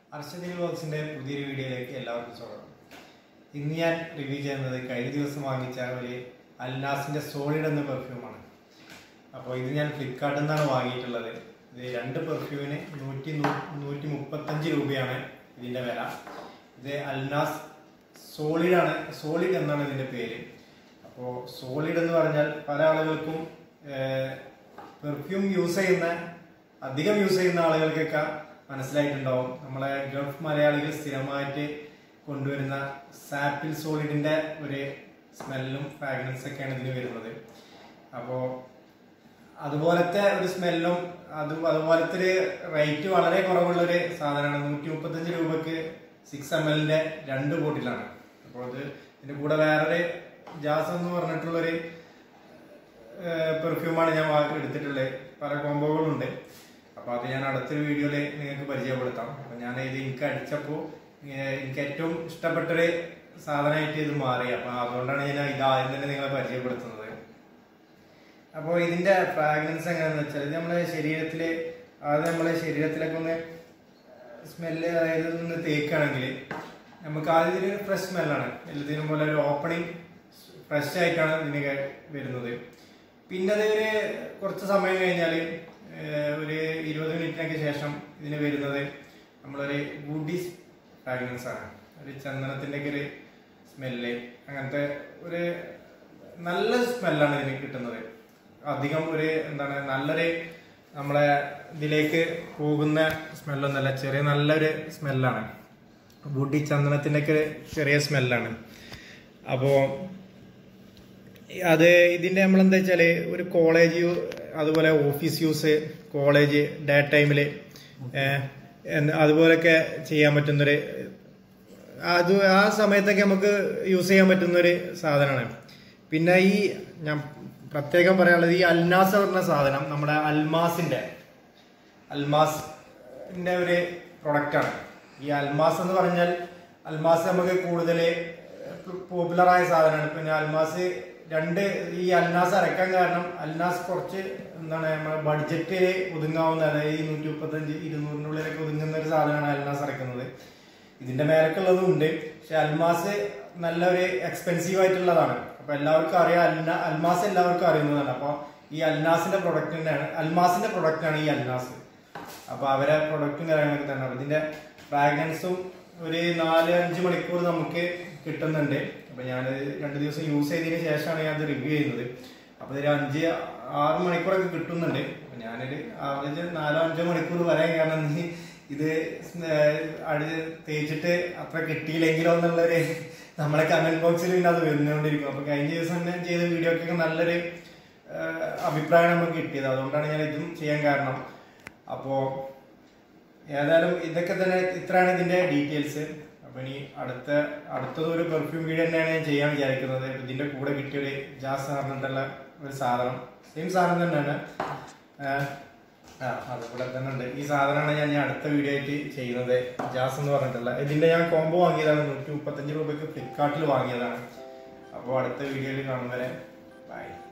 അർഷദിൽ ബോക്സിന്റെ പുതിയൊരു വീഡിയോയിലേക്ക് എല്ലാവർക്കും സ്വാഗതം ഇന്ന് ഞാൻ റിവ്യൂ ചെയ്യുന്നത് കഴിഞ്ഞ ദിവസം വാങ്ങിച്ച ഒരു അൽനാസിന്റെ സോളിഡ് എന്ന പെർഫ്യൂമാണ് അപ്പോൾ ഇത് ഞാൻ ഫ്ലിപ്കാർട്ടിൽ നിന്നാണ് വാങ്ങിയിട്ടുള്ളത് ഇത് രണ്ട് പെർഫ്യൂമിന് നൂറ്റി നൂ- നൂറ്റി മുപ്പത്തഞ്ച് രൂപയാണ് ഇതിന്റെ വില ഇത് അൽനാസ് സോളിഡ് ആണ് സോളിഡ് എന്നാണ് ഇതിന്റെ പേര് അപ്പോൾ സോളിഡ് എന്ന് പറഞ്ഞാൽ പല ആളുകൾക്കും പെർഫ്യൂം യൂസ് ചെയ്യുന്ന അധികം യൂസ് ചെയ്യുന്ന ആളുകൾക്കൊക്കെ മനസ്സിലായിട്ടുണ്ടാവും നമ്മളെ ഗൾഫ് മലയാളികൾ സ്ഥിരമായിട്ട് കൊണ്ടുവരുന്ന സാപ്പിൾ സോളിഡിന്റെ ഒരു സ്മെല്ലും ഫ്രാഗ്രൻസ് ഒക്കെയാണ് ഇതിന് വരുന്നത് അപ്പോൾ അതുപോലത്തെ ഒരു സ്മെല്ലും അത് അതുപോലത്തെ ഒരു റേറ്റ് വളരെ കുറവുള്ള ഒരു സാധനമാണ് നൂറ്റി മുപ്പത്തഞ്ച് രൂപക്ക് സിക്സ് എം എല്ലിന്റെ രണ്ട് ബോട്ടിലാണ് അപ്പോൾ അത് ഇതിന്റെ കൂടെ വേറൊരു ജാസ് എന്ന് പറഞ്ഞിട്ടുള്ളൊരു പെർഫ്യൂമാണ് ഞാൻ വാ- എടുത്തിട്ടുള്ളത് പല കോംബോകളുണ്ട് അപ്പൊ അത് ഞാൻ അടുത്തൊരു വീഡിയോയില് നിങ്ങൾക്ക് പരിചയപ്പെടുത്താം അപ്പൊ ഞാൻ ഇത് എനിക്ക് അടിച്ചപ്പോ ഏഹ്, എനിക്ക് ഏറ്റവും ഇഷ്ടപ്പെട്ടൊരു സാധനമായിട്ട് ഇത് മാറി അപ്പൊ അതുകൊണ്ടാണ് ഞാൻ ഇത് ആദ്യം തന്നെ നിങ്ങളെ പരിചയപ്പെടുത്തുന്നത് അപ്പോൾ ഇതിന്റെ ഫ്രാഗ്രൻസ് എങ്ങനെയാന്ന് വെച്ചാൽ ഇത് നമ്മുടെ ശരീരത്തില് അത് നമ്മുടെ ശരീരത്തിലൊക്കെ ഒന്ന് സ്മെല്ല് അതായത് ഒന്ന് തേക്കുകയാണെങ്കിൽ നമുക്ക് ആദ്യം ഇതിന് ഫ്രഷ് സ്മെല്ലാണ് എല്ലാത്തിനും പോലെ ഒരു ഓപ്പണിങ് ഫ്രഷ് ആയിട്ടാണ് ഇതിന് ക- വരുന്നത് പിന്നെ അത് ഒരു കുറച്ച് സമയം കഴിഞ്ഞാൽ ഒരു ഇരുപത് മിനിറ്റിനൊക്കെ ശേഷം ഇതിന് വരുന്നത് നമ്മളൊരു വുഡി ഫ്രാഗ്രൻസ് ആണ് ഒരു ചന്ദനത്തിന്റെ ഒക്കെ ഒരു സ്മെല്ല് അങ്ങനത്തെ ഒരു നല്ല സ്മെല്ലാണ് ഇതിന് കിട്ടുന്നത് അധികം ഒരു എന്താണ് നല്ലൊരു നമ്മളെ ഇതിലേക്ക് പോകുന്ന സ്മെല്ലൊന്നല്ല ചെറിയ നല്ലൊരു സ്മെല്ലാണ് വുഡി ചന്ദനത്തിന്റെ ഒക്കെ ചെറിയ സ്മെല്ലാണ് അപ്പോ അത് ഇതിന്റെ നമ്മളെന്താ വെച്ചാല് ഒരു കോളേജ് യൂ- അതുപോലെ ഓഫീസ് യൂസ് കോളേജ് ഡേ ടൈമില് അതുപോലൊക്കെ ചെയ്യാൻ പറ്റുന്നൊരു അത് ആ സമയത്തൊക്കെ നമുക്ക് യൂസ് ചെയ്യാൻ പറ്റുന്നൊരു സാധനമാണ് പിന്നെ ഈ ഞാൻ പ്രത്യേകം പറയാനുള്ളത് ഈ അൽനാസ് പറഞ്ഞ സാധനം നമ്മുടെ അൽമാസിന്റെ അൽമാസിന്റെ ഒരു പ്രൊഡക്റ്റാണ് ഈ അൽമാസ് എന്ന് പറഞ്ഞാൽ അൽമാസ് നമുക്ക് കൂടുതൽ പോപ്പുലറായ സാധനമാണ് പിന്നെ അൽമാസ് രണ്ട് ഈ അൽനാസ് അരക്കാൻ കാരണം അൽനാസ് കുറച്ച് എന്താണ് നമ്മുടെ ബഡ്ജറ്റിൽ ഒതുങ്ങാവുന്ന അതായത് ഈ നൂറ്റി മുപ്പത്തഞ്ച് ഇരുന്നൂറിൻ്റെ ഉള്ളിലൊക്കെ ഒതുങ്ങുന്ന ഒരു സാധനമാണ് അൽനാസ് അരക്കുന്നത് ഇതിന്റെ മേലക്കുള്ളതും ഉണ്ട് പക്ഷെ അൽമാസ് നല്ലൊരു എക്സ്പെൻസീവ് ആയിട്ടുള്ളതാണ് അപ്പൊ എല്ലാവർക്കും അറിയാം അൽന അൽമാസ് എല്ലാവർക്കും അറിയുന്നതാണ് അപ്പൊ ഈ അൽനാസിന്റെ പ്രൊഡക്റ്റ് തന്നെയാണ് അൽമാസിന്റെ പ്രൊഡക്റ്റ് ആണ് ഈ അൽനാസ് അപ്പൊ അവരെ പ്രൊഡക്റ്റും കാര്യങ്ങളൊക്കെ തന്നെ അപ്പൊ ഇതിന്റെ ഫ്രാഗ്രൻസും ഒരു നാല് അഞ്ച് മണിക്കൂർ നമുക്ക് കിട്ടുന്നുണ്ട് അപ്പൊ ഞാൻ രണ്ട് ദിവസം യൂസ് ചെയ്തതിന് ശേഷമാണ് ഞാൻ അത് റിവ്യൂ ചെയ്യുന്നത് അപ്പൊ ഒരു അഞ്ച് ആറ് മണിക്കൂറൊക്കെ കിട്ടുന്നുണ്ട് അപ്പൊ ഞാനൊരു ആവറേജ് നാലോ അഞ്ചോ മണിക്കൂർ വരാൻ കാരണം ഈ ഇത് സ്ന- അടി തേച്ചിട്ട് അത്ര കിട്ടിയില്ലെങ്കിലോ എന്നുള്ളൊരു നമ്മളെ കമന്റ് ബോക്സിൽ പിന്നെ അത് വരുന്നുകൊണ്ടിരിക്കും അപ്പൊ കഴിഞ്ഞ ദിവസം ഞാൻ ചെയ്ത വീഡിയോക്കൊക്കെ നല്ലൊരു ആ, അഭിപ്രായം നമുക്ക് കിട്ടിയത് അതുകൊണ്ടാണ് ഞാൻ ഇതും ചെയ്യാൻ കാരണം അപ്പോ ഏതായാലും ഇതൊക്കെ തന്നെ ഇത്രയാണ് ഇതിന്റെ ഡീറ്റെയിൽസ് അപ്പൊ ഇനി അടുത്ത അടുത്തത് ഒരു പെർഫ്യൂം വീഡിയോ തന്നെയാണ് ഞാൻ ചെയ്യാൻ വിചാരിക്കുന്നത് ഇതിന്റെ കൂടെ കിട്ടിയൊരു ജാസ് എന്ന് പറഞ്ഞിട്ടുള്ള ഒരു സാധനം സെയിം സാധനം തന്നെയാണ് ആ, ആ അത് ഇവിടെ തന്നെ ഉണ്ട് ഈ സാധനമാണ് ഞാൻ ഇനി അടുത്ത വീഡിയോ ആയിട്ട് ചെയ്യുന്നത് ജാസ് എന്ന് പറഞ്ഞിട്ടുള്ള ഇതിന്റെ ഞാൻ കോംബോ വാങ്ങിയതാണ് നൂറ്റി മുപ്പത്തഞ്ച് രൂപയ്ക്ക് ഫ്ലിപ്കാർട്ടിൽ വാങ്ങിയതാണ് അപ്പോൾ അടുത്ത വീഡിയോയിൽ കാണും വരെ ബൈ